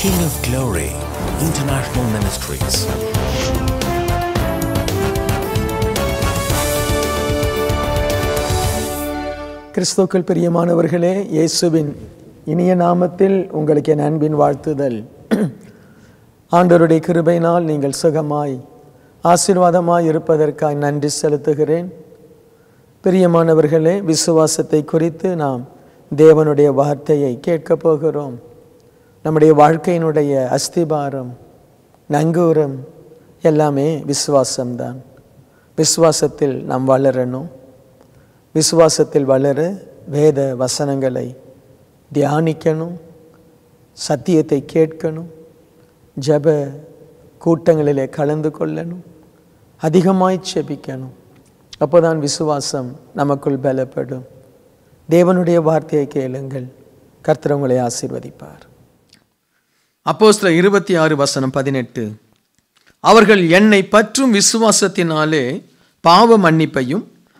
King of Glory International Ministries. கிறிஸ்துக்கள் பிரியமானவர்களே இயேசுவின் இனிய நாமத்தில் உங்களுக்கு என் அன்பின் வாழ்த்துதல் ஆண்டவருடைய கிருபையினால் நீங்கள் சுகமாய் ஆசீர்வாதமாய் இருப்பதற்காய் நன்றி செலுத்துகிறேன் பிரியமானவர்களே விசுவாசத்தை குறித்து நாம் தேவனுடைய வார்த்தையை கேட்கப் போகிறோம் நம்முடைய வாழ்க்கையினுடைய அஸ்திபாரம் நங்கூரம் எல்லாமே விசுவாசம்தான் விசுவாசத்தில் நாம் வளரணும் விசுவாசத்தில் வளர வேத வசனங்களை தியானிக்கணும் சத்தியத்தை கேட்கணும் ஜப கூட்டங்களிலே கலந்து கொள்ளணும் அதிகமாய் செபிக்கணும் அப்போதான் விசுவாசம் நமக்குள் பலப்படும் தேவனுடைய வார்த்தையை கேளுங்கள் கர்த்தர் உங்களை ஆசீர்வதிப்பார் அப்போஸ்தலர் இருபத்தி ஆறு வசனம் பதினெட்டு அவர்கள் என்னை பற்றும் விசுவாசத்தினாலே பாவ மன்னிப்பையும்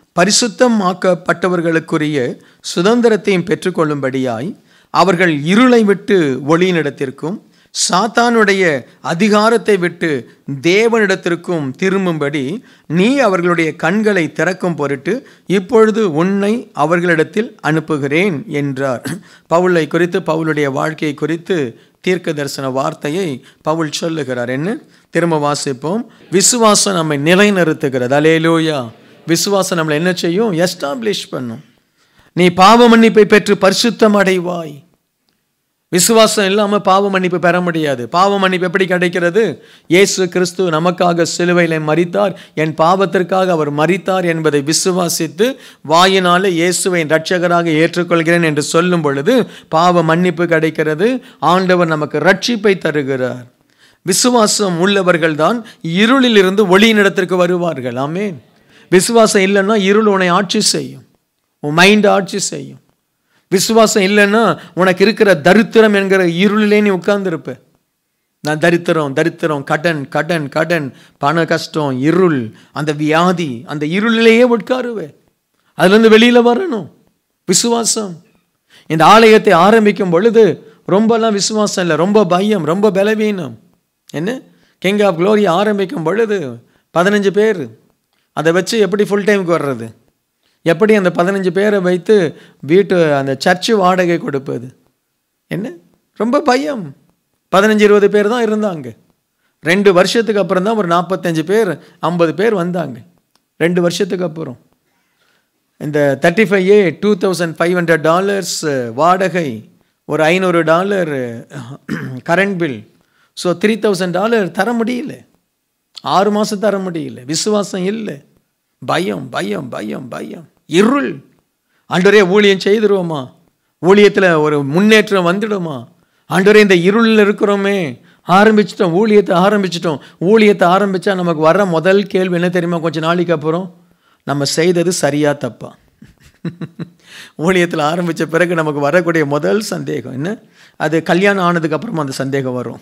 பரிசுத்தமாக்கப்பட்டவர்களுக்குரிய சுதந்திரத்தையும் பெற்றுக்கொள்ளும்படியாய் அவர்கள் இருளை விட்டு ஒளியினிடத்திற்கும் சாத்தானுடைய அதிகாரத்தை விட்டு தேவனிடத்திற்கும் திரும்பும்படி நீ அவர்களுடைய கண்களை திறக்கும் பொருட்டு இப்பொழுது உன்னை அவர்களிடத்தில் அனுப்புகிறேன் என்றார் பவுலை குறித்து பவுலுடைய வாழ்க்கையை குறித்து தீர்க்க தரிசன வார்த்தையை பவுல் சொல்லுகிறார் என்ன திரும்ப வாசிப்போம் விசுவாசம் நம்மை நிலைநிறுத்துகிறது அலேலூயா விசுவாசம் நம்மளை என்ன செய்யும் எஸ்டாப்ளிஷ் பண்ணும் நீ பாவ மன்னிப்பை பெற்று பரிசுத்தம் அடைவாய் விசுவாசம் இல்லாமல் பாவ மன்னிப்பு பெற முடியாது பாவ மன்னிப்பு எப்படி கிடைக்கிறது இயேசு கிறிஸ்து நமக்காக சிலுவையில் மறித்தார் என் பாவத்திற்காக அவர் மறித்தார் என்பதை விசுவாசித்து வாயினாலே இயேசுவை ரட்சகராக ஏற்றுக்கொள்கிறேன் என்று சொல்லும் பொழுது பாவ மன்னிப்பு கிடைக்கிறது ஆண்டவர் நமக்கு ரட்சிப்பை தருகிறார் விசுவாசம் உள்ளவர்கள் தான் இருளிலிருந்து ஒளியினிடத்திற்கு வருவார்கள் ஆமேன் விசுவாசம் இல்லைன்னா இருள் உன்னை ஆட்சி செய்யும் உன் மைண்ட் ஆட்சி செய்யும் விசுவாசம் இல்லைன்னா உனக்கு இருக்கிற தரித்திரம் என்கிற இருளிலே நீ உட்கார்ந்துருப்ப நான் தரித்திரம் தரித்திரம் கடன் கடன் கடன் பண கஷ்டம் இருள் அந்த வியாதி அந்த இருளிலேயே உட்காருவே அதுலேருந்து வெளியில் வரணும் விசுவாசம் இந்த ஆலயத்தை ஆரம்பிக்கும் பொழுது ரொம்பலாம் விசுவாசம் இல்லை ரொம்ப பயம் ரொம்ப பலவீனம் என்ன கிங் ஆஃப் க்ளோரி ஆரம்பிக்கும் பொழுது பதினஞ்சு பேர் அதை வச்சு எப்படி ஃபுல் டைமுக்கு வர்றது எப்படி அந்த பதினஞ்சு பேரை வைத்து வீட்டு அந்த சர்ச்சு வாடகை கொடுப்பது என்ன ரொம்ப பயம் பதினஞ்சு இருபது பேர் தான் இருந்தாங்க ரெண்டு வருஷத்துக்கு அப்புறம் தான் ஒரு நாற்பத்தஞ்சு பேர் ஐம்பது பேர் வந்தாங்க ரெண்டு வருஷத்துக்கு அப்புறம் இந்த thirty five uh two thousand five hundred dollars வாடகை ஒரு ஐநூறு dollar current bill so three thousand dollar தர முடியல ஆறு மாதம் தர முடியல விசுவாசம் இல்லை பயம் பயம் பயம் பயம் இருள் ஆண்டவரே ஊழியம் செய்துருவோமா ஊழியத்தில் ஒரு முன்னேற்றம் வந்துடுமா ஆண்டவரே இந்த இருளில் இருக்கிறோமே ஆரம்பிச்சிட்டோம் ஊழியத்தை ஆரம்பிச்சிட்டோம் ஊழியத்தை ஆரம்பித்தா நமக்கு வர முதல் கேள்வி என்ன தெரியுமா கொஞ்சம் நாளைக்கு அப்புறம் நம்ம செய்தது சரியா தப்பா ஊழியத்தில் ஆரம்பித்த பிறகு நமக்கு வரக்கூடிய முதல் சந்தேகம் என்ன அது கல்யாணம் ஆனதுக்கு அப்புறமா அந்த சந்தேகம் வரும்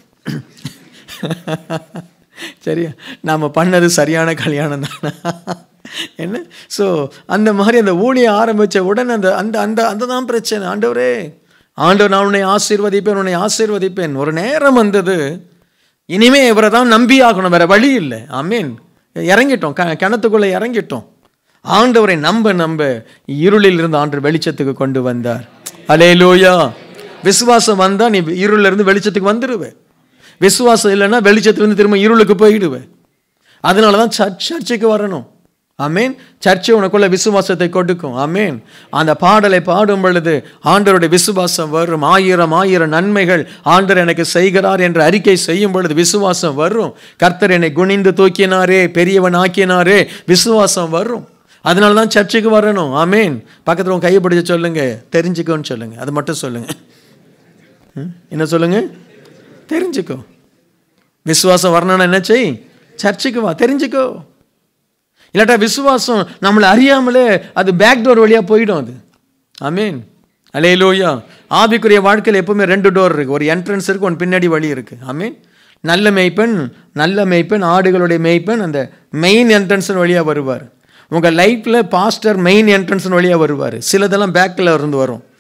சரியா நாம் பண்ணது சரியான கல்யாணம் தானே என்ன ஸோ அந்த மாதிரி அந்த ஊழியம் ஆரம்பித்த உடனே அந்த அந்த அந்த அந்த தான் பிரச்சனை ஆண்டவரே ஆண்டவர் நான் உன்னை ஆசீர்வதிப்பேன் உன்னை ஆசீர்வதிப்பேன் ஒரு நேரம் வந்தது இனிமே இவரை தான் நம்பி ஆகணும் வேற வழி இல்லை ஆமீன் இறங்கிட்டோம் க கிணத்துக்குள்ளே இறங்கிட்டோம் ஆண்டவரை நம்ப நம்ப இருளில் இருந்து ஆண்டு வெளிச்சத்துக்கு கொண்டு வந்தார் அலே லோயா விசுவாசம் வந்தால் நீ இருளில் இருந்து வெளிச்சத்துக்கு வந்துடுவேன் விசுவாசம் இல்லைன்னா வெளிச்சத்துலேருந்து திரும்ப இருளுக்கு போயிடுவேன் அதனால தான் சர்ச் சர்ச்சுக்கு வரணும் ஆமேன் சர்ச்சை உனக்குள்ள விசுவாசத்தை கொடுக்கும் ஆமேன் அந்த பாடலை பாடும் பொழுது ஆண்டருடைய விசுவாசம் வரும் ஆயிரம் ஆயிரம் நன்மைகள் ஆண்டர் எனக்கு செய்கிறார் என்ற அறிக்கை செய்யும் பொழுது விசுவாசம் வரும் கர்த்தர் என்னை குனிந்து தூக்கினாரே பெரியவன் ஆக்கினாரே விசுவாசம் வரும் அதனால தான் சர்ச்சுக்கு வரணும் ஆமேன் பக்கத்தில் உன் கையை பிடிச்சி சொல்லுங்க தெரிஞ்சுக்கோன்னு சொல்லுங்க அது மட்டும் சொல்லுங்க என்ன சொல்லுங்க தெரிஞ்சுக்கோ விசுவாசம் வரணும்னா என்ன செய் சர்ச்சுக்கு வா தெரிஞ்சுக்கோ இல்லாட்டா விசுவாசம் நம்மளை அறியாமலே அது பேக் டோர் வழியாக போயிடும் அது ஆமீன் அலே லோயா ஆவிக்குரிய வாழ்க்கையில் எப்பவுமே ரெண்டு டோர் இருக்குது ஒரு என்ட்ரன்ஸ் இருக்குது ஒன்று பின்னாடி வழி இருக்குது ஆமீன் நல்ல மேய்ப்பன் நல்ல மேய்ப்பன் ஆடுகளுடைய மேய்ப்பன் அந்த மெயின் என்ட்ரன்ஸ் வழியாக வருவார் உங்கள் லைஃப்பில் பாஸ்டர் மெயின் என்ட்ரன்ஸ் வழியாக வருவார் சிலதெல்லாம் பேக்கில் இருந்து வரும்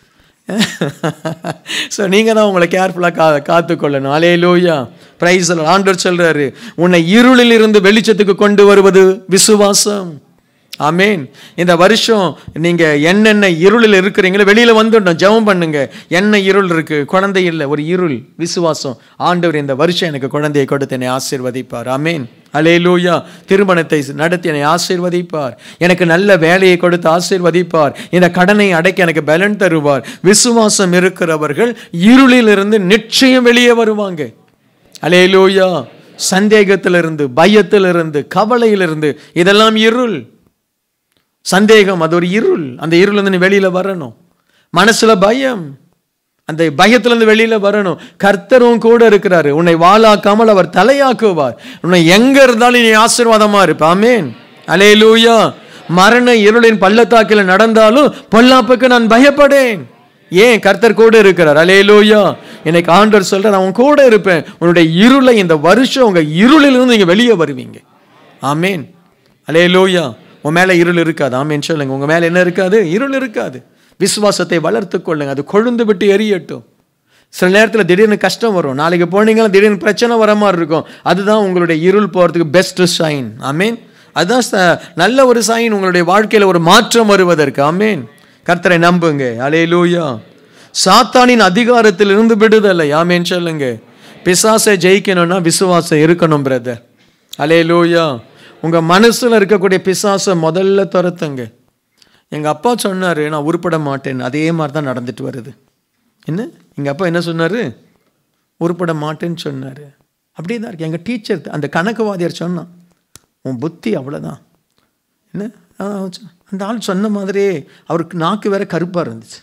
ஸோ நீங்கள் தான் உங்களை கேர்ஃபுல்லாக கா காத்துக்கொள்ளணும் அலே லூயா பிரைஸ் ஆண்டவர் சொல்கிறாரு உன்னை இருளில் இருந்து வெளிச்சத்துக்கு கொண்டு வருவது விசுவாசம் ஆமேன் இந்த வருஷம் நீங்கள் என்னென்ன இருளில் இருக்கிறீங்களோ வெளியில் வந்துடணும் ஜெபம் பண்ணுங்க என்ன இருள் இருக்கு குழந்தை இல்லை ஒரு இருள் விசுவாசம் ஆண்டவர் இந்த வருஷம் எனக்கு குழந்தையை கொடுத்து என்னை ஆசீர்வதிப்பார் ஆமேன் அலே லூயா திருமணத்தை நடத்தி என்னை ஆசீர்வதிப்பார் எனக்கு நல்ல வேலையை கொடுத்து ஆசீர்வதிப்பார் இந்த கடனை அடைக்க எனக்கு பலன் தருவார் விசுவாசம் இருக்கிறவர்கள் இருளிலிருந்து நிச்சயம் வெளியே வருவாங்க அலே லூயா சந்தேகத்திலிருந்து பயத்திலிருந்து கவலையிலிருந்து இதெல்லாம் இருள் சந்தேகம் அது ஒரு இருள் அந்த இருள் நீ வெளியில வரணும் மனசுல பயம் அந்த பயத்திலிருந்து வெளியில வரணும் கர்த்தரும் கூட இருக்கிறாரு உன்னை வாளாக்காமல் அவர் தலையாக்குவார் உன்னை எங்க இருந்தாலும் நீ ஆசீர்வாதமா இருப்ப ஆமேன் அலே லூயா மரண இருளின் பள்ளத்தாக்கில் நடந்தாலும் பொல்லாப்புக்கு நான் பயப்படேன் ஏன் கர்த்தர் கூட இருக்கிறார் அலே லூயா எனக்கு ஆண்டவர் சொல்றார் அவன் கூட இருப்பேன் உன்னுடைய இருளை இந்த வருஷம் உங்க இருளிலிருந்து நீங்க வெளியே வருவீங்க ஆமேன் அலே லூயா உன் மேலே இருள் இருக்காது ஆமேன்னு சொல்லுங்க உங்க மேலே என்ன இருக்காது இருள் இருக்காது விசுவாசத்தை வளர்த்து கொள்ளுங்க அது கொழுந்து விட்டு எரியட்டும் சில நேரத்தில் திடீர்னு கஷ்டம் வரும் நாளைக்கு போனீங்கன்னா திடீர்னு பிரச்சனை வர மாதிரி இருக்கும் அதுதான் உங்களுடைய இருள் போகிறதுக்கு பெஸ்ட் சைன் ஆமீன் அதுதான் ச- நல்ல ஒரு சைன் உங்களுடைய வாழ்க்கையில் ஒரு மாற்றம் வருவதற்கு ஆமீன் கர்த்தரை நம்புங்க அலே லூயா சாத்தானின் அதிகாரத்தில் இருந்து விடுதலை ஆமேன் சொல்லுங்க பிசாசை ஜெயிக்கணும்னா விசுவாசம் இருக்கணும் பிரதர் அலே லூயா உங்க மனசுல இருக்கக்கூடிய பிசாசை முதல்ல துரத்துங்க எங்க அப்பா சொன்னாரு நான் உருப்பட மாட்டேன் அதே மாதிரி தான் நடந்துட்டு வருது என்ன எங்க அப்பா என்ன சொன்னாரு உருப்பட மாட்டேன்னு சொன்னாரு அப்படியே தான் இருக்கு எங்க டீச்சர் அந்த கணக்குவாதியார் சொன்னான் உன் புத்தி அவ்வளோதான் என்ன ஆ, அவன் சொன்னான். அந்த ஆள் சொன்ன மாதிரியே அவருக்கு நாக்கு வேற கருப்பா இருந்துச்சு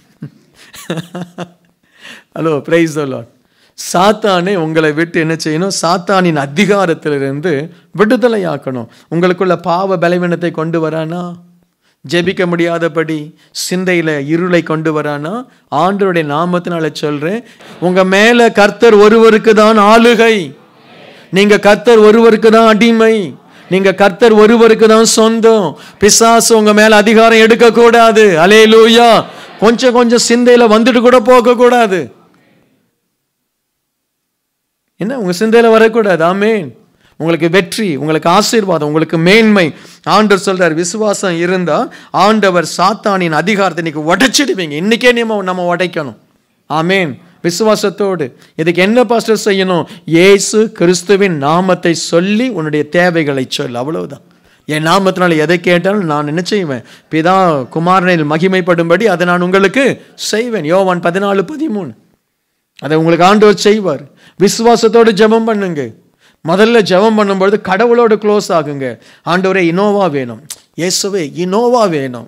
ஹலோ பிரைஸ் லார்ட் சாத்தானே உங்களை விட்டு என்ன செய்யணும் சாத்தானின் அதிகாரத்திலிருந்து விடுதலையாக்கணும் உங்களுக்குள்ள பாவ பலவீனத்தை கொண்டு வரானா ஜெபிக்க முடியாதபடி சிந்தையில இருளை கொண்டு வரானா ஆண்டவருடைய நாமத்தினால சொல்றேன் உங்க மேல கர்த்தர் ஒருவருக்கு தான் ஆளுகை நீங்க கர்த்தர் ஒருவருக்கு தான் அடிமை நீங்க கர்த்தர் ஒருவருக்கு தான் சொந்தம் பிசாசு உங்க மேல அதிகாரம் எடுக்க கூடாது அலே கொஞ்சம் கொஞ்சம் சிந்தையில வந்துட்டு கூட போக கூடாது என்ன உங்க சிந்தையில வரக்கூடாது ஆமேன் உங்களுக்கு வெற்றி உங்களுக்கு ஆசீர்வாதம் உங்களுக்கு மேன்மை ஆண்டவர் சொல்றார் விசுவாசம் இருந்தா ஆண்டவர் சாத்தானின் அதிகாரத்தை இன்னைக்கு உடைச்சிடுவீங்க இன்னைக்கே நம்ம நம்ம உடைக்கணும் ஆமேன் விசுவாசத்தோடு இதுக்கு என்ன பாஸ்டர் செய்யணும் இயேசு கிறிஸ்துவின் நாமத்தை சொல்லி உன்னுடைய தேவைகளை சொல் அவ்வளவுதான் என் நாமத்தினால எதை கேட்டாலும் நான் என்ன செய்வேன் பிதா குமாரனில் மகிமைப்படும்படி அதை நான் உங்களுக்கு செய்வேன் யோவான் பதினாலு பதிமூணு அதை உங்களுக்கு ஆண்டவர் செய்வார் விசுவாசத்தோடு ஜெபம் பண்ணுங்க முதல்ல ஜெபம் பண்ணும்பொழுது கடவுளோட க்ளோஸ் ஆகுங்க ஆண்டவரே இனோவா வேணும் இயேசுவே இனோவா வேணும்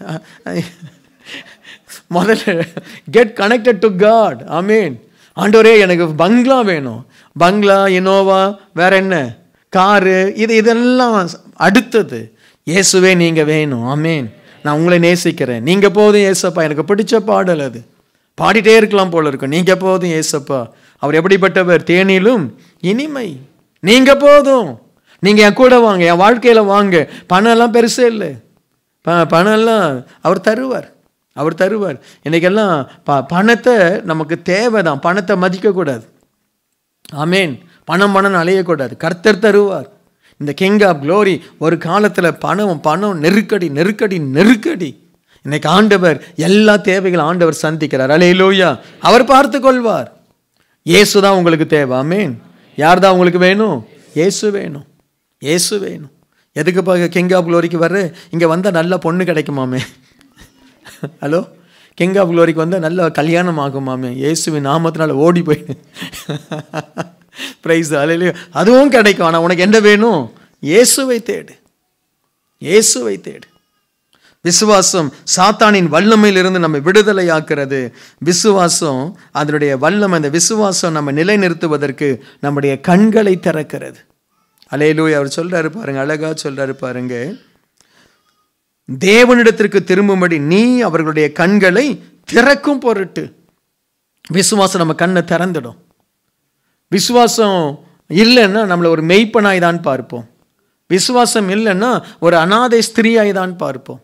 முதல்ல கெட் கனெக்டட் டு காட் ஆமீன் ஆண்டவரே எனக்கு பங்களா வேணும் பங்களா இனோவா வேற என்ன காரு இது இதெல்லாம் அடுத்தது இயேசுவே நீங்க வேணும் ஆமீன் நான் உங்களை நேசிக்கிறேன் நீங்க போதும் ஏசப்பா எனக்கு பிடிச்ச பாடல் அது பாடிட்டே இருக்கலாம் போல இருக்கும் நீங்க போதும் ஏசப்பா அவர் எப்படிப்பட்டவர் தேனிலும் இனிமை நீங்க போதும் நீங்க என் கூட வாங்க என் வாழ்க்கையில வாங்க பணம் எல்லாம் பெருசே இல்லை ப பணம் எல்லாம் அவர் தருவார் அவர் தருவார் இன்னைக்கெல்லாம் ப பணத்தை நமக்கு தேவை தான் பணத்தை மதிக்கக்கூடாது ஆமேன் பணம் பணம் அலையக்கூடாது கர்த்தர் தருவார் இந்த கிங் ஆஃப் க்ளோரி ஒரு காலத்தில் பணம் பணம் நெருக்கடி நெருக்கடி நெருக்கடி இன்னைக்கு ஆண்டவர் எல்லா தேவைகளும் ஆண்டவர் சந்திக்கிறார் அலையிலோயா அவர் பார்த்து கொள்வார் இயேசு தான் உங்களுக்கு தேவை ஆமேன் யார் தான் உங்களுக்கு வேணும் இயேசு வேணும் இயேசு வேணும் எதுக்கு பார்க்க கிங் ஆஃப் க்ளோரிக்கு வர்ற இங்கே வந்தால் நல்ல பொண்ணு கிடைக்குமாமே ஹலோ கிங் ஆஃப் க்ளோரிக்கு வந்தால் நல்ல கல்யாணம் ஆகுமாமே இயேசுவின் நாமத்தினால ஓடி போயிடு ப்ரைஸ் அலையிலே அதுவும் கிடைக்கும் ஆனால் உனக்கு என்ன வேணும் இயேசுவை தேடு இயேசுவை தேடு விசுவாசம் சாத்தானின் வல்லமையிலிருந்து நம்ம விடுதலையாக்குறது விசுவாசம் அதனுடைய வல்லமை அந்த விசுவாசம் நம்ம நிலைநிறுத்துவதற்கு நம்முடைய கண்களை திறக்கிறது அலையிலூய் அவர் சொல்றாரு பாருங்க அழகா சொல்றாரு பாருங்க தேவனிடத்திற்கு திரும்பும்படி நீ அவர்களுடைய கண்களை திறக்கும் பொருட்டு விசுவாசம் நம்ம கண்ணை திறந்துடும் விசுவாசம் இல்லைன்னா நம்மளை ஒரு மெய்ப்பனாய் தான் பார்ப்போம் விசுவாசம் இல்லைன்னா ஒரு அனாதை ஸ்திரீயாய் தான் பார்ப்போம்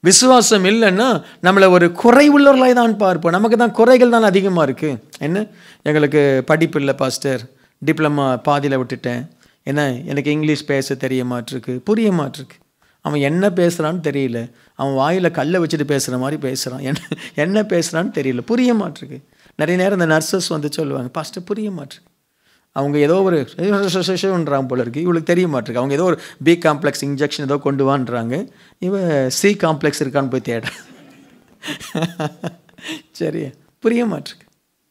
விசுவாசம் இல்லைன்னா நம்மளை ஒரு குறைவுள்ளவர்களாய் தான் பார்ப்போம் நமக்கு தான் குறைகள் தான் அதிகமாக இருக்குது என்ன எங்களுக்கு படிப்பு இல்லை பாஸ்டர் டிப்ளமா பாதியில் விட்டுட்டேன் என்ன எனக்கு இங்கிலீஷ் பேச தெரிய மாட்டிருக்கு புரிய மாட்டிருக்கு அவன் என்ன பேசுகிறான்னு தெரியல அவன் வாயில் கல்லை வச்சுட்டு பேசுகிற மாதிரி பேசுகிறான் என்ன என்ன பேசுகிறான்னு தெரியல புரிய மாட்டிருக்கு நிறைய நேரம் இந்த நர்சஸ் வந்து சொல்லுவாங்க பாஸ்டர் புரிய மாட்டிருக்கு அவங்க ஏதோ ஒரு ன்றாங்க போல இருக்கு இவளுக்கு தெரிய மாட்டிருக்கு அவங்க ஏதோ ஒரு பி காம்ப்ளெக்ஸ் இன்ஜெக்ஷன் ஏதோ கொண்டு வான்றாங்க இவ சி காம்ப்ளெக்ஸ் இருக்கான்னு போய் தேட சரி புரிய மாட்டிருக்கு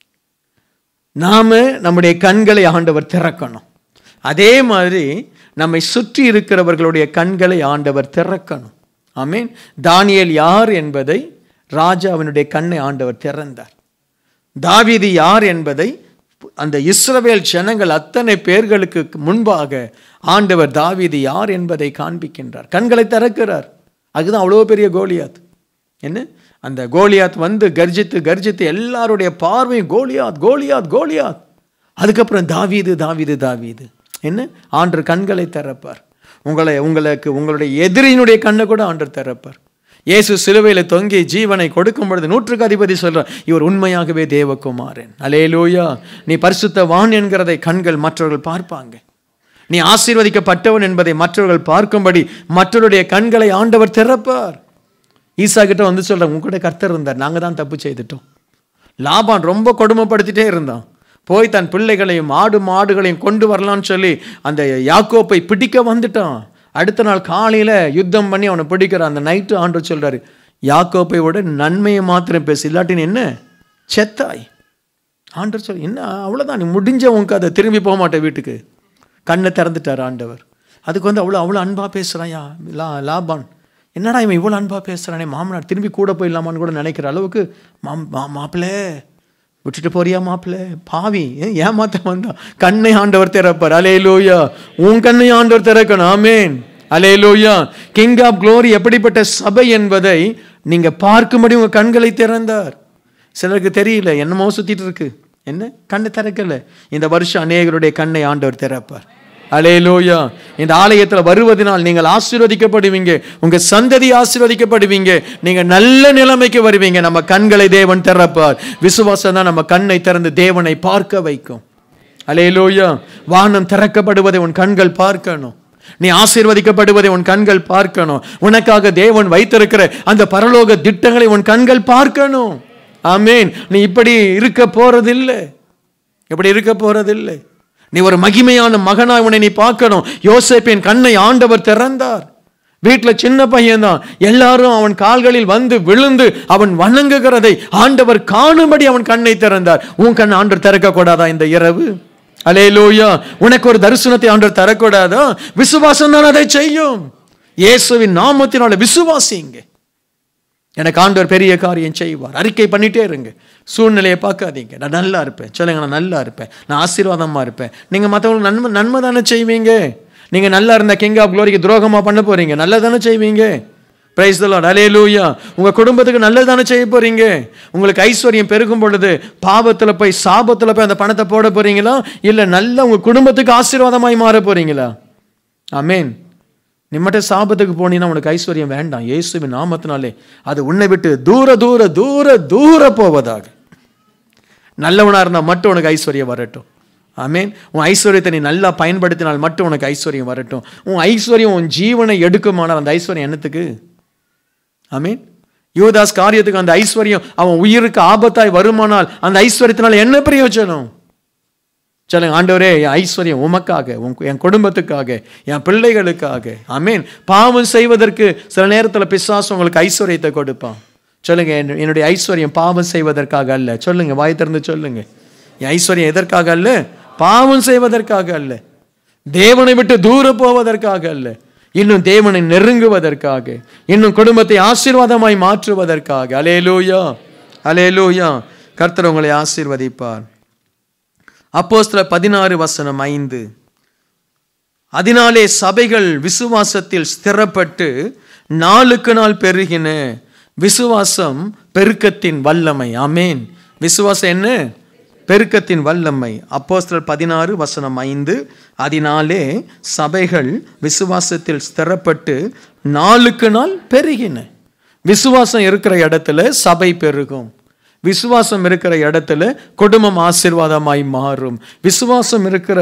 நாம நம்முடைய கண்களை ஆண்டவர் திறக்கணும் அதே மாதிரி நம்மை சுற்றி இருக்கிறவர்களுடைய கண்களை ஆண்டவர் திறக்கணும் ஆமீன் தானியேல் யார் என்பதை ராஜாவினுடைய கண்ணை ஆண்டவர் திறந்தார் தாவீது யார் என்பதை அந்த இஸ்ரவேல் ஜனங்கள் அத்தனை பேர்களுக்கு முன்பாக ஆண்டவர் தாவீது யார் என்பதை காண்பிக்கின்றார் கண்களை திறக்கிறார் அதுதான் அவ்வளோ பெரிய கோலியாத் என்ன அந்த கோலியாத் வந்து கர்ஜித்து கர்ஜித்து எல்லாருடைய பார்வையும் கோலியாத் கோலியாத் கோலியாத் அதுக்கப்புறம் தாவீது தாவீது தாவீது என்ன ஆண்டர் கண்களை திறப்பார் உங்களை உங்களுக்கு உங்களுடைய எதிரியினுடைய கண்ணை கூட ஆண்டர் திறப்பார் இயேசு சிலுவையில் தொங்கி ஜீவனை கொடுக்கும் பொழுது நூற்றுக்கு அதிபதி சொல்றார் இவர் உண்மையாகவே தேவகுமாரன் அலேலூயா நீ பரிசுத்தவான் என்கிறதை கண்கள் மற்றவர்கள் பார்ப்பாங்க நீ ஆசீர்வதிக்கப்பட்டவன் என்பதை மற்றவர்கள் பார்க்கும்படி மற்றவருடைய கண்களை ஆண்டவர் திறப்பார் ஈசா கிட்ட வந்து சொல்ற உங்ககிட்ட கர்த்தர் இருந்தார் நாங்க தான் தப்பு செய்துட்டோம் லாபான் ரொம்ப கொடுமைப்படுத்திட்டே இருந்தான் போய் தன் பிள்ளைகளையும் ஆடு மாடுகளையும் கொண்டு வரலான்னு சொல்லி அந்த யாக்கோப்பை பிடிக்க வந்துட்டான் அடுத்த நாள் காலையில் யுத்தம் பண்ணி அவனை பிடிக்கிற அந்த நைட்டு ஆண்டு சொல்றாரு யாக்கோப்பை விட நன்மையை மாத்திரம் பேசு இல்லாட்டின்னு என்ன செத்தாய் ஆண்டவர் சொல் என்ன அவ்வளோதான் நீ முடிஞ்ச உனக்கு அதை திரும்பி போக மாட்டேன் வீட்டுக்கு கண்ணை திறந்துட்டார் ஆண்டவர் அதுக்கு வந்து அவ்வளோ அவ்வளோ அன்பாக பேசுகிறாயா லா லாபான் என்னடா இவன் இவ்வளோ அன்பாக பேசுகிறானே மாமனார் திரும்பி கூட போயிடலாமான்னு கூட நினைக்கிற அளவுக்கு மாம் மா மாப்பிள்ளை விட்டுட்டு போறியா மாப்பிள்ள பாவி ஏன் ஏமாத்த வந்தா கண்ணை ஆண்டவர் திறப்பார் அலே லோயா உன் கண்ணை ஆண்டவர் திறக்கணும் ஆமேன் அலே லோயா கிங் ஆஃப் க்ளோரி எப்படிப்பட்ட சபை என்பதை நீங்க பார்க்கும்படி உங்க கண்களை திறந்தார் சிலருக்கு தெரியல என்னமோ சுத்திட்டு இருக்கு என்ன கண்ணை திறக்கல இந்த வருஷம் அநேகருடைய கண்ணை ஆண்டவர் திறப்பார் அலே லோயா இந்த ஆலயத்தில் வருவதனால் நீங்கள் ஆசீர்வதிக்கப்படுவீங்க உங்க சந்ததி ஆசீர்வதிக்கப்படுவீங்க நீங்க நல்ல நிலைமைக்கு வருவீங்க நம்ம கண்களை தேவன் திறப்பார் விசுவாசம் தான் நம்ம கண்ணை திறந்து தேவனை பார்க்க வைக்கும் அலே லோயா வானம் திறக்கப்படுவதை உன் கண்கள் பார்க்கணும் நீ ஆசீர்வதிக்கப்படுவதை உன் கண்கள் பார்க்கணும் உனக்காக தேவன் வைத்திருக்கிற அந்த பரலோக திட்டங்களை உன் கண்கள் பார்க்கணும் ஆமேன் நீ இப்படி இருக்க போறதில்லை இப்படி இருக்க போறதில்லை நீ ஒரு மகிமையான மகனாய் உன்னை நீ பார்க்கணும் யோசேப்பின் கண்ணை ஆண்டவர் திறந்தார் வீட்டில் சின்ன பையன்தான் எல்லாரும் அவன் கால்களில் வந்து விழுந்து அவன் வணங்குகிறதை ஆண்டவர் காணும்படி அவன் கண்ணை திறந்தார் உன் கண் ஆண்டவர் திறக்க கூடாதா இந்த இரவு அலே லோயா உனக்கு ஒரு தரிசனத்தை ஆண்டவர் தரக்கூடாதா விசுவாசம் தான் அதை செய்யும் இயேசுவின் நாமத்தினால விசுவாசிங்க எனக்கு ஆண்டவர் பெரிய காரியம் செய்வார் அறிக்கை பண்ணிட்டே இருங்க சூழ்நிலையை பார்க்காதீங்க நான் நல்லா இருப்பேன் சொல்லுங்க நான் நல்லா இருப்பேன் நான் ஆசீர்வாதமாக இருப்பேன் நீங்கள் மற்றவங்களுக்கு நன்மை நன்மை தானே செய்வீங்க நீங்கள் நல்லா இருந்த கிங் ஆஃப் க்ளோரிக்கு துரோகமாக பண்ண போகிறீங்க நல்லா தானே செய்வீங்க பிரைஸ் தலாட் அலே லூயா உங்கள் குடும்பத்துக்கு நல்லது தானே செய்ய போகிறீங்க உங்களுக்கு ஐஸ்வர்யம் பெருகும் பொழுது பாவத்தில் போய் சாபத்தில் போய் அந்த பணத்தை போட போகிறீங்களா இல்லை நல்ல உங்கள் குடும்பத்துக்கு ஆசீர்வாதமாய் மாற போகிறீங்களா ஆமேன் நிம்மட்ட சாபத்துக்கு போனீங்கன்னா உனக்கு ஐஸ்வர்யம் வேண்டாம் இயேசுவின் நாமத்தினாலே அது உன்னை விட்டு தூர தூர தூர தூர போவதாக நல்லவனாக இருந்தால் மட்டும் உனக்கு ஐஸ்வர்யம் வரட்டும் ஆமேன் உன் ஐஸ்வர்யத்தை நீ நல்லா பயன்படுத்தினால் மட்டும் உனக்கு ஐஸ்வர்யம் வரட்டும் உன் ஐஸ்வர்யம் உன் ஜீவனை எடுக்குமானால் அந்த ஐஸ்வர்யம் என்னத்துக்கு ஆமீன் யோதாஸ் காரியத்துக்கு அந்த ஐஸ்வர்யம் அவன் உயிருக்கு ஆபத்தாய் வருமானால் அந்த ஐஸ்வர்யத்தினால என்ன பிரயோஜனம் சொல்லுங்க ஆண்டவரே என் ஐஸ்வர்யம் உமக்காக உன் என் குடும்பத்துக்காக என் பிள்ளைகளுக்காக ஆமீன் பாவம் செய்வதற்கு சில நேரத்தில் பிசாசு உங்களுக்கு ஐஸ்வர்யத்தை கொடுப்பான் சொல்லுங்க என்- என்னுடைய ஐஸ்வர்யம் பாவம் செய்வதற்காக அல்ல சொல்லுங்க வாய் திறந்து சொல்லுங்க என் ஐஸ்வர்யம் எதற்காக அல்ல பாவம் செய்வதற்காக அல்ல தேவனை விட்டு தூர போவதற்காக அல்ல இன்னும் தேவனை நெருங்குவதற்காக இன்னும் குடும்பத்தை ஆசீர்வாதமாய் மாற்றுவதற்காக அலேலூயா அலேலூயா கர்த்தர் உங்களை ஆசீர்வதிப்பார் அப்போஸ்தலர் பதினாறு வசனம் ஐந்து அதனாலே சபைகள் விசுவாசத்தில் ஸ்திரப்பட்டு நாளுக்கு நாள் பெருகின விசுவாசம் பெருக்கத்தின் வல்லமை ஆமேன் விசுவாசம் என்ன பெருக்கத்தின் வல்லமை அப்போஸ்தலர் பதினாறு வசனம் ஐந்து அதனாலே சபைகள் விசுவாசத்தில் ஸ்திரப்பட்டு நாளுக்கு நாள் பெருகின விசுவாசம் இருக்கிற இடத்துல சபை பெருகும் விசுவாசம் இருக்கிற இடத்துல குடும்பம் ஆசீர்வாதமாய் மாறும் விசுவாசம் இருக்கிற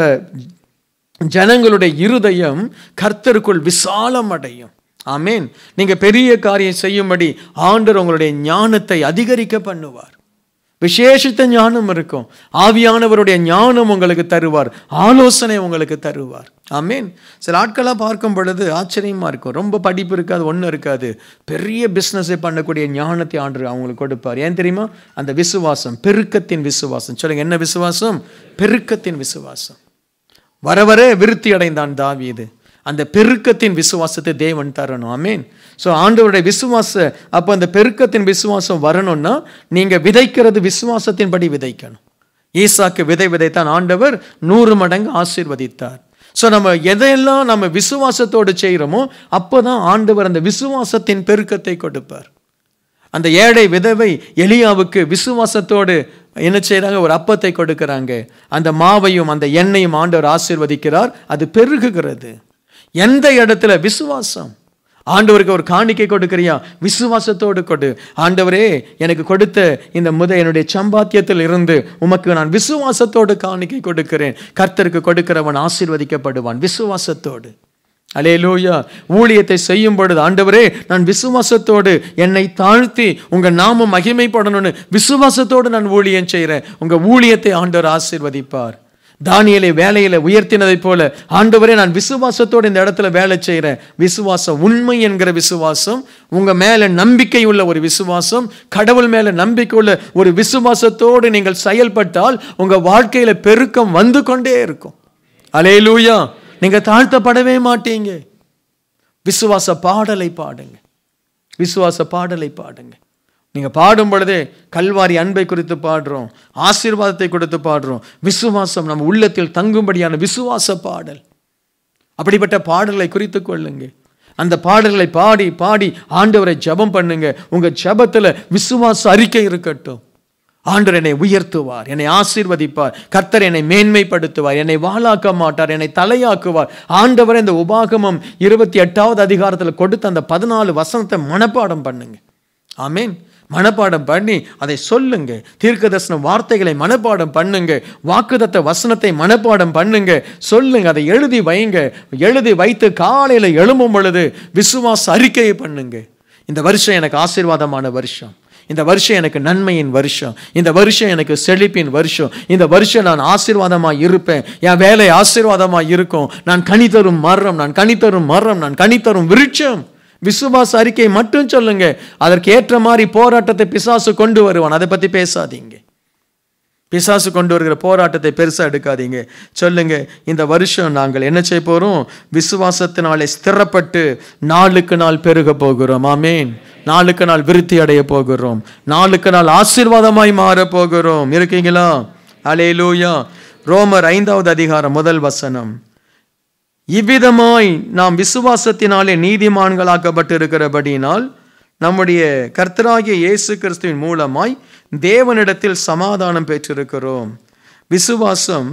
ஜனங்களுடைய இருதயம் கர்த்தருக்குள் விசாலம் அடையும் ஆமேன் நீங்க பெரிய காரியம் செய்யும்படி ஆண்டவர் உங்களுடைய ஞானத்தை அதிகரிக்க பண்ணுவார் விசேஷித்த ஞானம் இருக்கும் ஆவியானவருடைய ஞானம் உங்களுக்கு தருவார் ஆலோசனை உங்களுக்கு தருவார் ஆமேன் சில ஆட்களாக பார்க்கும் பொழுது ஆச்சரியமா இருக்கும் ரொம்ப படிப்பு இருக்காது ஒன்றும் இருக்காது பெரிய பிஸ்னஸை பண்ணக்கூடிய ஞானத்தை ஆண்டு அவங்களுக்கு கொடுப்பார் ஏன் தெரியுமா அந்த விசுவாசம் பெருக்கத்தின் விசுவாசம் சொல்லுங்க என்ன விசுவாசம் பெருக்கத்தின் விசுவாசம் வர வர விருத்தி அடைந்தான் தாவீது அந்த பெருக்கத்தின் விசுவாசத்தை தேவன் தரணும் ஆமேன் ஸோ ஆண்டவருடைய விசுவாச அப்போ அந்த பெருக்கத்தின் விசுவாசம் வரணும்னா நீங்க விதைக்கிறது விசுவாசத்தின்படி விதைக்கணும் ஈசாக்கு விதை விதைத்தான் ஆண்டவர் நூறு மடங்கு ஆசீர்வதித்தார் ஸோ நம்ம எதையெல்லாம் நம்ம விசுவாசத்தோடு செய்கிறோமோ அப்போதான் ஆண்டவர் அந்த விசுவாசத்தின் பெருக்கத்தை கொடுப்பார் அந்த ஏழை விதவை எலியாவுக்கு விசுவாசத்தோடு என்ன செய்றாங்க ஒரு அப்பத்தை கொடுக்கறாங்க அந்த மாவையும் அந்த எண்ணெயும் ஆண்டவர் ஆசீர்வதிக்கிறார் அது பெருகுகிறது எந்த இடத்துல விசுவாசம் ஆண்டவருக்கு ஒரு காணிக்கை கொடுக்கறியா விசுவாசத்தோடு கொடு ஆண்டவரே எனக்கு கொடுத்த இந்த முத என்னுடைய சம்பாத்தியத்தில் இருந்து உமக்கு நான் விசுவாசத்தோடு காணிக்கை கொடுக்கிறேன் கர்த்தருக்கு கொடுக்கிறவன் ஆசீர்வதிக்கப்படுவான் விசுவாசத்தோடு அலேலூயா ஊழியத்தை செய்யும் பொழுது ஆண்டவரே நான் விசுவாசத்தோடு என்னை தாழ்த்தி உங்க நாமம் மகிமைப்படணும்னு விசுவாசத்தோடு நான் ஊழியம் செய்கிறேன் உங்க ஊழியத்தை ஆண்டவர் ஆசீர்வதிப்பார் தானியலை வேலையில உயர்த்தினதைப் போல ஆண்டவரே நான் விசுவாசத்தோடு இந்த இடத்துல வேலை செய்கிறேன் விசுவாசம் உண்மை என்கிற விசுவாசம் உங்க மேல நம்பிக்கை உள்ள ஒரு விசுவாசம் கடவுள் மேல நம்பிக்கை உள்ள ஒரு விசுவாசத்தோடு நீங்கள் செயல்பட்டால் உங்க வாழ்க்கையில பெருக்கம் வந்து கொண்டே இருக்கும் அலேலூயா நீங்க தாழ்த்தப்படவே மாட்டீங்க விசுவாச பாடலை பாடுங்க விசுவாச பாடலை பாடுங்க நீங்க பாடும் பொழுதே கல்வாரி அன்பை குறித்து பாடுறோம் ஆசீர்வாதத்தை கொடுத்து பாடுறோம் விசுவாசம் நம்ம உள்ளத்தில் தங்கும்படியான விசுவாச பாடல் அப்படிப்பட்ட பாடல்களை குறித்து கொள்ளுங்க அந்த பாடல்களை பாடி பாடி ஆண்டவரை ஜெபம் பண்ணுங்க உங்க ஜெபத்துல விசுவாச அறிக்கை இருக்கட்டும் ஆண்டவர் என்னை உயர்த்துவார் என்னை ஆசீர்வதிப்பார் கர்த்தர் என்னை மேன்மைப்படுத்துவார் என்னை வாளாக்க மாட்டார் என்னை தலையாக்குவார் ஆண்டவர் இந்த உபாகமம் இருபத்தி எட்டாவது அதிகாரத்தில் கொடுத்த அந்த பதினாலு வசனத்தை மனப்பாடம் பண்ணுங்க ஆமேன் மனப்பாடம் பண்ணி அதை சொல்லுங்க தீர்க்கதர்சன வார்த்தைகளை மனப்பாடம் பண்ணுங்க வாக்குதத்த வசனத்தை மனப்பாடம் பண்ணுங்க சொல்லுங்க அதை எழுதி வைங்க எழுதி வைத்து காலையில் எழும்பும் பொழுது விசுவாச அறிக்கையை பண்ணுங்க இந்த வருஷம் எனக்கு ஆசீர்வாதமான வருஷம் இந்த வருஷம் எனக்கு நன்மையின் வருஷம் இந்த வருஷம் எனக்கு செழிப்பின் வருஷம் இந்த வருஷம் நான் ஆசீர்வாதமாக இருப்பேன் என் வேலை ஆசீர்வாதமாக இருக்கும் நான் கனி தரும் மரம் நான் கனி தரும் மரம் நான் கனி தரும் விருட்சம் விசுவாச அறிக்கை மட்டும் சொல்லுங்க அதற்கு ஏற்ற மாதிரி போராட்டத்தை பிசாசு கொண்டு வருவான் அதை பத்தி பேசாதீங்க பிசாசு கொண்டு வருகிற போராட்டத்தை பெருசா எடுக்காதீங்க சொல்லுங்க இந்த வருஷம் நாங்கள் என்ன செய்ய போறோம் விசுவாசத்தினாலே ஸ்திரப்பட்டு நாளுக்கு நாள் பெருக போகிறோம் ஆமேன் நாளுக்கு நாள் விருத்தி அடைய போகிறோம் நாளுக்கு நாள் ஆசீர்வாதமாய் மாற போகிறோம் இருக்கீங்களா அலேலூயா ரோமர் ஐந்தாவது அதிகாரம் முதல் வசனம் இவ்விதமாய் நாம் விசுவாசத்தினாலே நீதிமான்களாக்கப்பட்டிருக்கிறபடியினால் நம்முடைய கர்த்தராகிய இயேசு கிறிஸ்துவின் மூலமாய் தேவனிடத்தில் சமாதானம் பெற்றிருக்கிறோம் விசுவாசம்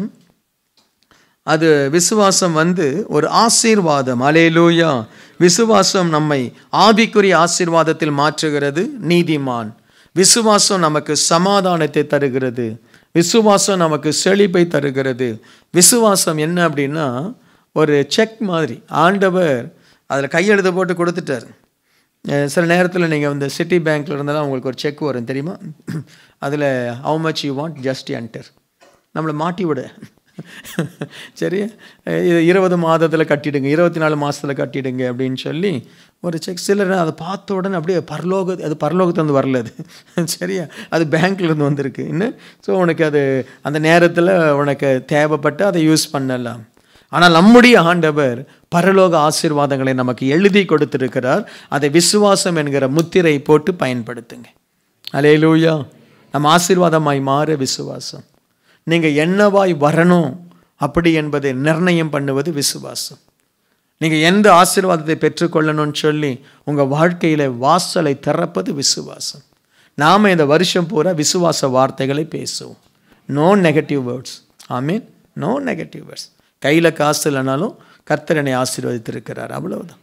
அது விசுவாசம் வந்து ஒரு ஆசீர்வாதம் அலேலூயா விசுவாசம் நம்மை ஆவிக்குரிய ஆசீர்வாதத்தில் மாற்றுகிறது நீதிமான் விசுவாசம் நமக்கு சமாதானத்தை தருகிறது விசுவாசம் நமக்கு செழிப்பை தருகிறது விசுவாசம் என்ன அப்படின்னா ஒரு செக் மாதிரி ஆண்டவர் அதில் கையெழுத்து போட்டு கொடுத்துட்டார் அஹ் சில நேரத்தில் நீங்கள் இந்த சிட்டி பேங்க்கில் இருந்தாலும் உங்களுக்கு ஒரு செக் வரும் தெரியுமா அதில் how much you want just enter நம்மளை மாட்டி விட சரி அஹ் இது இருபது மாதத்தில் கட்டிடுங்க இருபத்தி நாலு மாதத்தில் கட்டிடுங்க அப்படின்னு சொல்லி ஒரு செக் சிலர் அதை பார்த்த உடனே அப்படியே பரலோக அது பரலோகத்துலேருந்து வரல அது சரியா அது பேங்க்லேருந்து வந்திருக்கு இன்னும் ஸோ உனக்கு அது அந்த நேரத்தில் உனக்கு தேவைப்பட்டு அதை யூஸ் பண்ணலாம் ஆனால் நம்முடைய ஆண்டவர் பரலோக ஆசீர்வாதங்களை நமக்கு எழுதி கொடுத்திருக்கிறார் அதை விசுவாசம் என்கிற முத்திரை போட்டு பயன்படுத்துங்க அலேலூயா நம்ம ஆசீர்வாதமாய் மாற விசுவாசம் நீங்கள் என்னவாய் வரணும் அப்படி என்பதை நிர்ணயம் பண்ணுவது விசுவாசம் நீங்கள் எந்த ஆசீர்வாதத்தை பெற்றுக்கொள்ளணும்னு சொல்லி உங்கள் வாழ்க்கையில் வாசலை திறப்பது விசுவாசம் நாம் இந்த வருஷம் பூரா விசுவாச வார்த்தைகளை பேசுவோம் நோ நெகட்டிவ் வேர்ட்ஸ் ஆமீன் நோ நெகட்டிவ் வேர்ட்ஸ் கையில் காசு இல்லைனாலும் கர்த்தர் என்னை ஆசீர்வதித்திருக்கிறார் அவ்வளவுதான்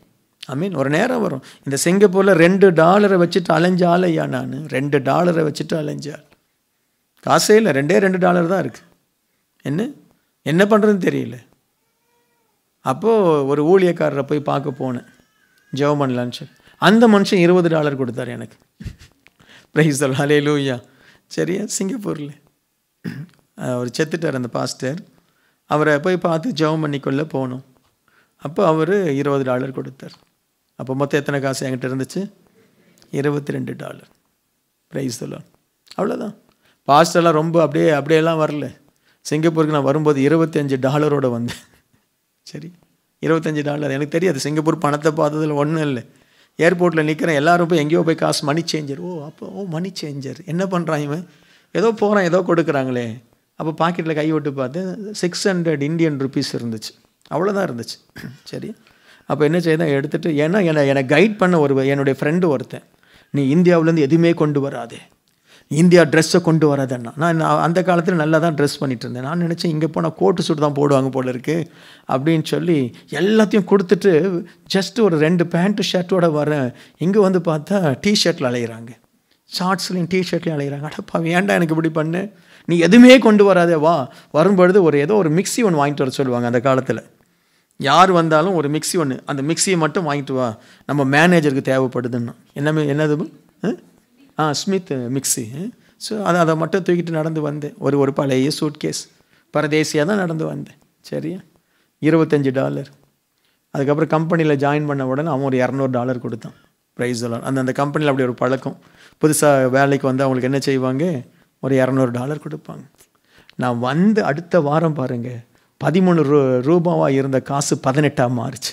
ஐ மீன் ஒரு நேரம் வரும் இந்த சிங்கப்பூரில் ரெண்டு டாலரை வச்சுட்டு அலைஞ்ச ஆளையா நான் ரெண்டு டாலரை வச்சுட்டு அலைஞ்சாள் காசே இல்லை ரெண்டே ரெண்டு டாலர் தான் இருக்குது என்ன என்ன பண்ணுறதுன்னு தெரியல அப்போது ஒரு ஊழியக்காரரை போய் பார்க்க போனேன் ஜெபம் பண்ணலான்னு சொல்லி அந்த மனுஷன் இருபது டாலர் கொடுத்தாரு எனக்கு ப்ரைஸ் ஹலே லூயா சரியா சிங்கப்பூரில் அவர் செத்துட்டார் அந்த பாஸ்டர் அவரை போய் பார்த்து ஜெபம் பண்ணிக்கொள்ள போனோம் அப்போ அவர் இருபது டாலர் கொடுத்தார் அப்போ மொத்தம் எத்தனை காசு என்கிட்ட இருந்துச்சு இருபத்தி ரெண்டு டாலர் ப்ரைஸ் சொல்லலாம் அவ்வளோதான் பாஸ்டெல்லாம் ரொம்ப அப்படியே அப்படியெல்லாம் வரல சிங்கப்பூருக்கு நான் வரும்போது இருபத்தஞ்சு டாலரோட வந்தேன் சரி இருபத்தஞ்சு டாலர் எனக்கு தெரியாது சிங்கப்பூர் பணத்தை பார்த்ததில் ஒன்றும் இல்லை ஏர்போர்ட்டில் நிற்கிறேன் எல்லாரும் போய் எங்கேயோ போய் காசு மணி சேஞ்சர் ஓ அப்போ ஓ மணி சேஞ்சர் என்ன பண்ணுறான் இவன் ஏதோ போகிறான் ஏதோ கொடுக்குறாங்களே அப்போ பாக்கெட்டில் கை விட்டு பார்த்து சிக்ஸ் ஹண்ட்ரட் இந்தியன் ருபீஸ் இருந்துச்சு அவ்வளோதான் இருந்துச்சு சரி அப்போ என்ன செய்தான் எடுத்துகிட்டு ஏன்னா என்னை என்னை கைட் பண்ண ஒரு என்னுடைய ஃப்ரெண்டு ஒருத்தன் நீ இந்தியாவிலேருந்து எதுவுமே கொண்டு வராதே இந்தியா ட்ரெஸ்ஸை கொண்டு வராதண்ணா நான் நான் அந்த காலத்தில் நல்லா தான் ட்ரெஸ் பண்ணிட்டு இருந்தேன் நான் நினச்சேன் இங்கே போனால் கோட்டு சூட் தான் போடுவாங்க போல இருக்கு அப்படின்னு சொல்லி எல்லாத்தையும் கொடுத்துட்டு ஜஸ்ட் ஒரு ரெண்டு பேண்ட்டு ஷர்ட்டோட வரேன் இங்கே வந்து பார்த்தா டிஷர்ட்டில் அலையிறாங்க ஷார்ட்ஸ்லையும் டிஷர்ட்லையும் அலையிறாங்க அடப்பா வேண்டாம் எனக்கு இப்படி பண்ணு நீ எதுவுமே கொண்டு வராதே வா வரும்பொழுது ஒரு ஏதோ ஒரு மிக்ஸி ஒன்று வாங்கிட்டு வர சொல்லுவாங்க அந்த காலத்தில் யார் வந்தாலும் ஒரு மிக்ஸி ஒன்று அந்த மிக்ஸியை மட்டும் வாங்கிட்டு வா நம்ம மேனேஜருக்கு தேவைப்படுதுன்னா என்ன என்னது ஆ? ஆ ஸ்மித் மிக்ஸி ஸோ அதை அதை மட்டும் தூக்கிட்டு நடந்து வந்தேன் ஒரு ஒரு பழைய சூட் கேஸ் பரதேசியாக தான் நடந்து வந்தேன் சரியா இருபத்தஞ்சி டாலர் அதுக்கப்புறம் கம்பெனியில் ஜாயின் பண்ண உடனே அவன் ஒரு இரநூறு டாலர் கொடுத்தான் ப்ரைஸ் எல்லாம் அந்த அந்த கம்பெனியில் அப்படி ஒரு பழக்கம் புதுசாக வேலைக்கு வந்து அவங்களுக்கு என்ன செய்வாங்க ஒரு இரநூறு டாலர் கொடுப்பாங்க நான் வந்து அடுத்த வாரம் பாருங்க பதிமூணு ரூ ரூபாவாக இருந்த காசு பதினெட்டாக மாறுச்சு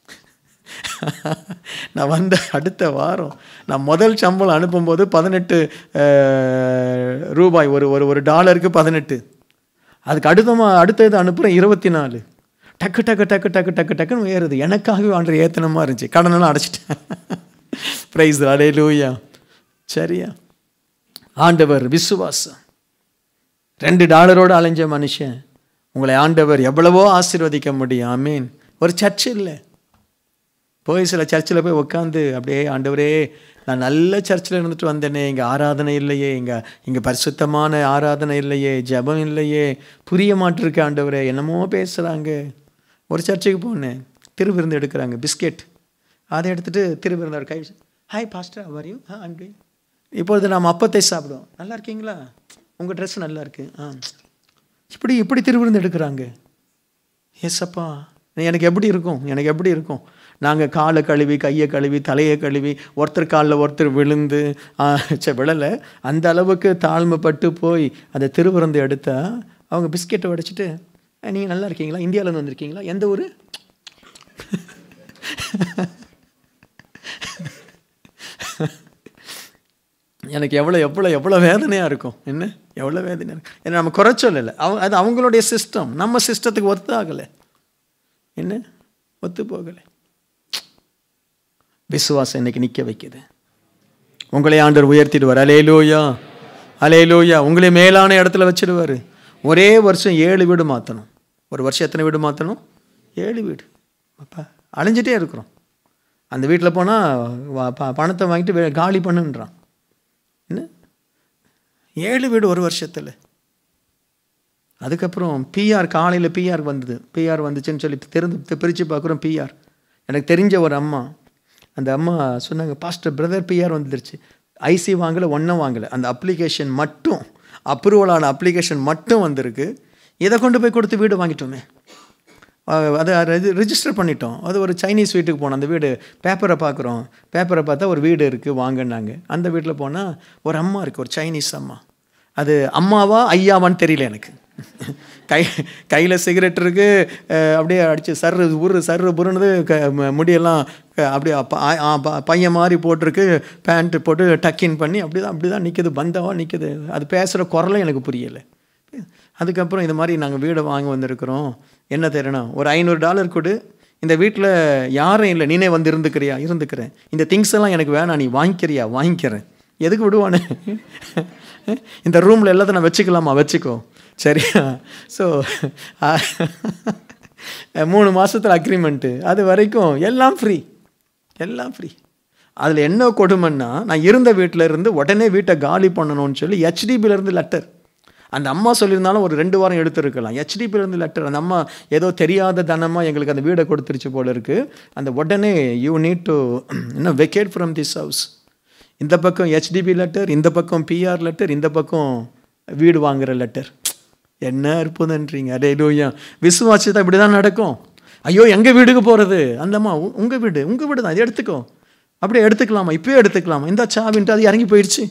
நான் வந்த அடுத்த வாரம் நான் முதல் சம்பளம் அனுப்பும்போது பதினெட்டு அஹ், ரூபாய் ஒரு ஒரு ஒரு டாலருக்கு பதினெட்டு அதுக்கு அடுத்தமா அடுத்த இது அனுப்புகிறேன் இருபத்தி நாலு டக்கு டக்கு டக்கு டக்கு டக்கு டக்குன்னு ஏறுது எனக்காகவே ஆண்டு ஏத்தனமாக இருந்துச்சு கடனெல்லாம் அடைச்சிட்டேன் ப்ரைஸ் அடே லூயா சரியா ஆண்டவர் விசுவாசம் ரெண்டு டாலரோடு அலைஞ்ச மனுஷன் உங்களை ஆண்டவர் எவ்வளவோ ஆசீர்வதிக்க முடியும் ஆமீன் ஒரு சர்ச் இல்லை போய் சில சர்ச்சில் போய் உட்காந்து அப்படியே ஆண்டவரே நான் நல்ல சர்ச்சில் இருந்துட்டு வந்தேனே இங்கே ஆராதனை இல்லையே இங்கே இங்கே பரிசுத்தமான ஆராதனை இல்லையே ஜெபம் இல்லையே புரிய மாட்டிருக்கு ஆண்டவரே என்னமோ பேசுகிறாங்க ஒரு சர்ச்சுக்கு போனேன் திருவிருந்து எடுக்கிறாங்க பிஸ்கெட் அதை எடுத்துட்டு திருவிருந்தார் கை ஹாய் பாஸ்டர் வரையும் ஆ அங்கே இப்பொழுது நாம் அப்பத்தை சாப்பிடுவோம் நல்லா இருக்கீங்களா உங்கள் ட்ரெஸ் நல்லா இருக்கு ஆ இப்படி இப்படி திருவிருந்து எடுக்கிறாங்க ஏசப்பா எனக்கு எப்படி இருக்கும் எனக்கு எப்படி இருக்கும் நாங்கள் காலை கழுவி கையை கழுவி தலையை கழுவி ஒருத்தர் காலில் ஒருத்தர் விழுந்து ஆ, ச்சே விழலை அந்த அளவுக்கு தாழ்மைப்பட்டு போய் அந்த திருவிருந்து எடுத்தா அவங்க பிஸ்கெட்டை உடைச்சிட்டு நீங்கள் நல்லா இருக்கீங்களா இந்தியாவிலேருந்து வந்திருக்கீங்களா எந்த ஊர் எனக்கு எவ்வளோ எவ்வளோ எவ்வளோ வேதனையாக இருக்கும் என்ன எவ்வளோ வேதனையாக இருக்கும் ஏன்னா நம்ம குறை சொல்லலை அவங்க அது அவங்களுடைய சிஸ்டம் நம்ம சிஸ்டத்துக்கு ஒத்து ஆகலை என்ன ஒத்து போகலை விசுவாசம் இன்னைக்கு நிற்க வைக்குது உங்களை ஆண்டவர் உயர்த்திடுவார் அலேலூயா அலேலூயா உங்களை மேலான இடத்துல வச்சிடுவார் ஒரே வருஷம் ஏழு வீடு மாற்றணும் ஒரு வருஷம் எத்தனை வீடு மாற்றணும் ஏழு வீடு அப்பா அலைஞ்சிட்டே இருக்கிறோம் அந்த வீட்டில் போனால் பணத்தை வாங்கிட்டு வே- காலி பண்ணுன்றான் என்ன ஏழு வீடு ஒரு வருஷத்தில் அதுக்கப்புறம் பிஆர் காலையில் பிஆர் வந்தது பிஆர் வந்துச்சுன்னு சொல்லி திறந்து பிரித்து பார்க்குறோம் பிஆர் எனக்கு தெரிஞ்ச ஒரு அம்மா அந்த அம்மா சொன்னாங்க பாஸ்டர் பிரதர் பிஆர் வந்துருச்சு ஐசி வாங்கலை ஒன்றும் வாங்கலை அந்த அப்ளிகேஷன் மட்டும் அப்ரூவலான அப்ளிகேஷன் மட்டும் வந்திருக்கு இதை கொண்டு போய் கொடுத்து வீடு வாங்கிட்டோமே அஹ் அதை ரிஜிஸ்டர் பண்ணிட்டோம் அது ஒரு சைனீஸ் வீட்டுக்கு போனோம் அந்த வீடு பேப்பரை பார்க்குறோம் பேப்பரை பார்த்தா ஒரு வீடு இருக்குது வாங்கினாங்க அந்த வீட்டில் போனால் ஒரு அம்மா இருக்குது ஒரு சைனீஸ் அம்மா அது அம்மாவா ஐயாவான்னு தெரியல எனக்கு கை கையில் சிகரெட் இருக்கு அஹ் அப்படியே அடித்து சர்ரு உரு சர்ரு புருனது க ம- முடியெல்லாம் க- அப்படியே ப- ஆ- ஆ, ப- பையன் மாதிரி போட்டிருக்கு பேண்ட்டு போட்டு டக்கின் பண்ணி அப்படி தான் அப்படி தான் நிற்குது பந்தாவாக நிற்குது அது பேசுகிற குரலும் எனக்கு புரியலை அதுக்கப்புறம் இது மாதிரி நாங்கள் வீடை வாங்க வந்திருக்கிறோம் என்ன தெரியணும் ஒரு ஐநூறு டாலர் கொடு இந்த வீட்டில் யாரும் இல்லை நீனே வந்து இருந்துக்கிறியா இருந்துக்கிறேன் இந்த திங்ஸ் எல்லாம் எனக்கு வேணாம் நீ வாங்கிக்கிறியா வாங்கிக்கிறேன் எதுக்கு விடுவானே இந்த ரூமில் எல்லாத்தையும் நான் வச்சுக்கலாமா வச்சுக்கோ சரியா ஸோ மூணு மாதத்தில் அக்ரிமெண்ட்டு அது வரைக்கும் எல்லாம் ஃப்ரீ எல்லாம் ஃப்ரீ அதில் என்ன கொடுமைன்னா நான் இருந்த வீட்டில் இருந்து உடனே வீட்டை காலி பண்ணணும்னு சொல்லி HDB ல இருந்து லெட்டர் அந்த அம்மா சொல்லியிருந்தாலும் ஒரு ரெண்டு வாரம் எடுத்துருக்கலாம் HDB ல இருந்து லெட்டர் அந்த அம்மா ஏதோ தெரியாத தனமாக எங்களுக்கு அந்த வீடை கொடுத்துருச்சு போல இருக்கு அந்த உடனே யூ நீட் டு இன்னும் வெக்கேட் ஃப்ரம் திஸ் ஹவுஸ் இந்த பக்கம் ஹெச்டிபி லெட்டர் இந்த பக்கம் பிஆர் லெட்டர் இந்த பக்கம் வீடு வாங்குற லெட்டர் என்ன அற்புதன்றீங்க அடே லூயா விசுவாசித்தா இப்படி தான் நடக்கும் ஐயோ எங்கள் வீடுக்கு போகிறது அந்தம்மா உங்கள் வீடு உங்கள் வீடு தான் இது எடுத்துக்கோ அப்படியே எடுத்துக்கலாமா இப்பயே எடுத்துக்கலாமா இந்த சாவின்ட்டு அது இறங்கி போயிடுச்சு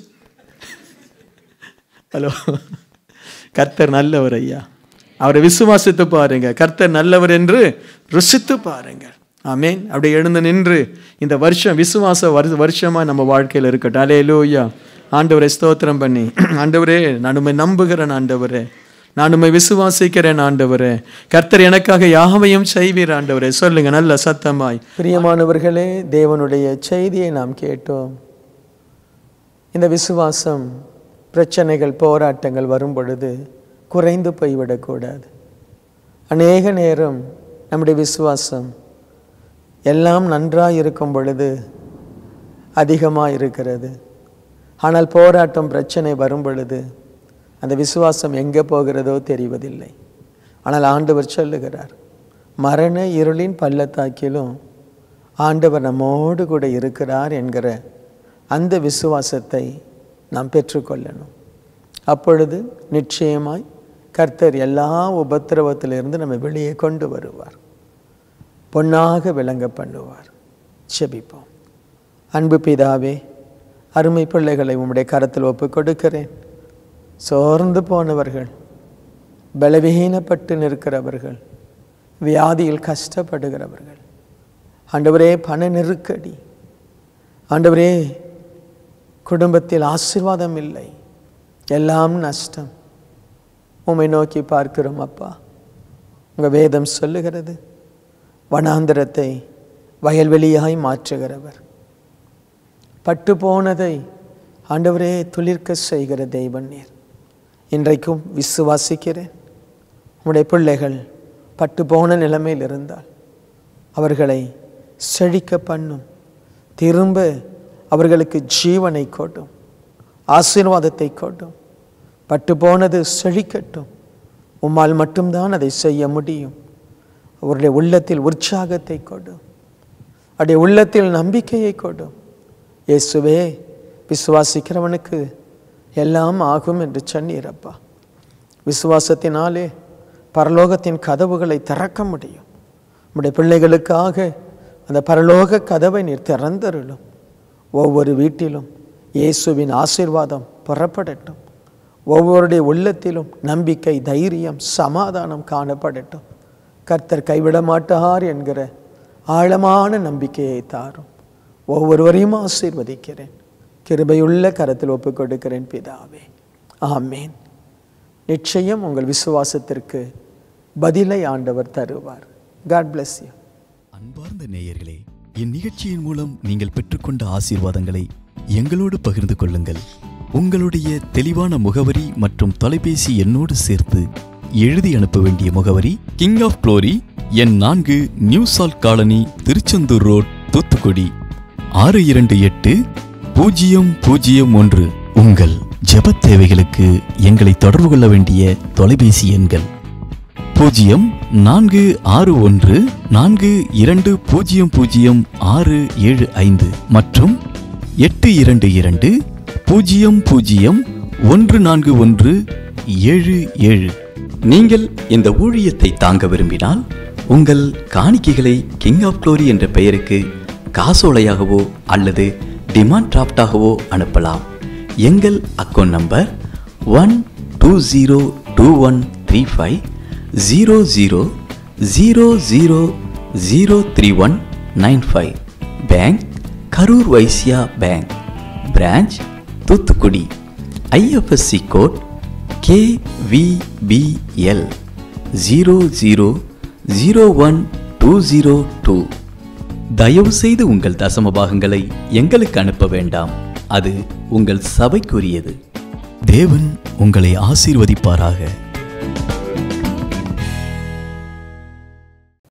ஹலோ கர்த்தர் நல்லவர் ஐயா அவரை விசுவாசித்து பாருங்க கர்த்தர் நல்லவர் என்று ருசித்து பாருங்க ஆமேன் அப்படியே எழுந்து நின்று இந்த வருஷம் விசுவாச வரு வருஷமாக நம்ம வாழ்க்கையில் இருக்கட்டும் அலே லூயா ஆண்டவரை ஸ்தோத்திரம் பண்ணி ஆண்டவரே நான் உம்மை நம்புகிறேன் ஆண்டவரே நான் உம்மை விசுவாசிக்கிறேன் ஆண்டவரே கர்த்தர் எனக்காக யாவையும் செய்வீர் ஆண்டவரே சொல்லுங்க நல்ல சத்தமாய் பிரியமானவர்களே தேவனுடைய செய்தியை நாம் கேட்டோம் இந்த விசுவாசம் பிரச்சனைகள் போராட்டங்கள் வரும் பொழுது குறைந்து போய்விடக்கூடாது அநேக நேரம் நம்முடைய விசுவாசம் எல்லாம் நன்றாக இருக்கும் பொழுது அதிகமாக இருக்கிறது ஆனால் போராட்டம் பிரச்சனை வரும் பொழுது அந்த விசுவாசம் எங்கே போகிறதோ தெரிவதில்லை ஆனால் ஆண்டவர் சொல்லுகிறார் மரண இருளின் பள்ளத்தாக்கிலும் ஆண்டவர் நம்மோடு கூட இருக்கிறார் என்கிற அந்த விசுவாசத்தை நாம் பெற்றுக்கொள்ளணும் அப்பொழுது நிச்சயமாய் கர்த்தர் எல்லா உபத்திரவத்திலிருந்து நம்ம வெளியே கொண்டு வருவார் பொன்னாக விளங்க பண்ணுவார் செபிப்போம் அன்பு பிதாவே அருமை பிள்ளைகளை உம்முடைய கரத்தில் ஒப்புக் கொடுக்கிறேன் சோர்ந்து போனவர்கள் பலவீனப்பட்டு நிற்கிறவர்கள் வியாதியில் கஷ்டப்படுகிறவர்கள் ஆண்டவரே பண நெருக்கடி ஆண்டவரே குடும்பத்தில் ஆசீர்வாதம் இல்லை எல்லாம் நஷ்டம் உம்மை நோக்கி பார்க்கிறோம் அப்பா உங்கள் வேதம் சொல்லுகிறது வனாந்திரத்தை வயல்வெளியாய் மாற்றுகிறவர் பட்டு போனதை ஆண்டவரே துளிர்க்க செய்கிற தெய்வன் நீர் இன்றைக்கும் விசுவாசிக்கிறேன் உம்முடைய பிள்ளைகள் பட்டு போன நிலைமையில் இருந்தால் அவர்களை செழிக்க பண்ணும் திரும்ப அவர்களுக்கு ஜீவனை கொட்டும் ஆசீர்வாதத்தை கொட்டும் பட்டு போனது செழிக்கட்டும் உம்மால் மட்டும்தான் அதை செய்ய முடியும் அவருடைய உள்ளத்தில் உற்சாகத்தை கொடும் அவருடைய உள்ளத்தில் நம்பிக்கையை கொடும் இயேசுவே விசுவாசிக்கிறவனுக்கு எல்லாம் ஆகும் என்று சொன்னீரப்பா விசுவாசத்தினாலே பரலோகத்தின் கதவுகளை திறக்க முடியும் நம்முடைய பிள்ளைகளுக்காக அந்த பரலோக கதவை நீர் திறந்தருளும் ஒவ்வொரு வீட்டிலும் இயேசுவின் ஆசீர்வாதம் புறப்படட்டும் ஒவ்வொருடைய உள்ளத்திலும் நம்பிக்கை தைரியம் சமாதானம் காணப்படட்டும் கர்த்தர் கைவிட மாட்டார் என்கிற ஆழமான நம்பிக்கையை தாரும் ஒவ்வொருவரையும் ஆசீர்வதிக்கிறேன் கிருபையுள்ள கரத்தில் ஒப்புக் கொடுக்கிறேன் பிதாவே ஆமேன் நிச்சயம் உங்கள் விசுவாசத்திற்கு பதிலை ஆண்டவர் தருவார் காட் bless you அன்பார்ந்த நேயர்களே இந்நிகழ்ச்சியின் மூலம் நீங்கள் பெற்றுக்கொண்ட ஆசீர்வாதங்களை எங்களோடு பகிர்ந்து கொள்ளுங்கள் உங்களுடைய தெளிவான முகவரி மற்றும் தொலைபேசி எண்ணோடு சேர்த்து எழுதி அனுப்ப வேண்டிய முகவரி கிங் ஆஃப் க்ளோரி எண் நான்கு new salt colony Tiruchendur road Thoothukudi ஆறு இரண்டு எட்டு பூஜ்ஜியம் பூஜ்ஜியம் ஒன்று உங்கள் ஜெபத் தேவைகளுக்கு எங்களை தொடர்பு கொள்ள வேண்டிய தொலைபேசி எண்கள் பூஜ்ஜியம் நான்கு ஆறு ஒன்று நான்கு இரண்டு பூஜ்ஜியம் பூஜ்ஜியம் ஆறு ஏழு ஐந்து மற்றும் எட்டு இரண்டு இரண்டு பூஜ்ஜியம் பூஜ்ஜியம் ஒன்று நான்கு ஒன்று ஏழு ஏழு நீங்கள் இந்த ஊழியத்தை தாங்க விரும்பினால் உங்கள் காணிக்கைகளை கிங் ஆஃப் க்ளோரி என்ற பெயருக்கு காசோலையாகவோ அல்லது டிமாண்ட் டிராஃப்டாகவோ அனுப்பலாம் எங்கள் account number one two zero two one three five zero zero zero zero zero three one nine five bank Karur Vysya bank branch Thoothukudi IFSC code KVBL zero zero zero one two zero two தயவு செய்து உங்கள் தசம பாகங்களை எங்களுக்கு அனுப்ப வேண்டாம் அது உங்கள் சபைக்குரியது தேவன் உங்களை ஆசீர்வதிப்பாராக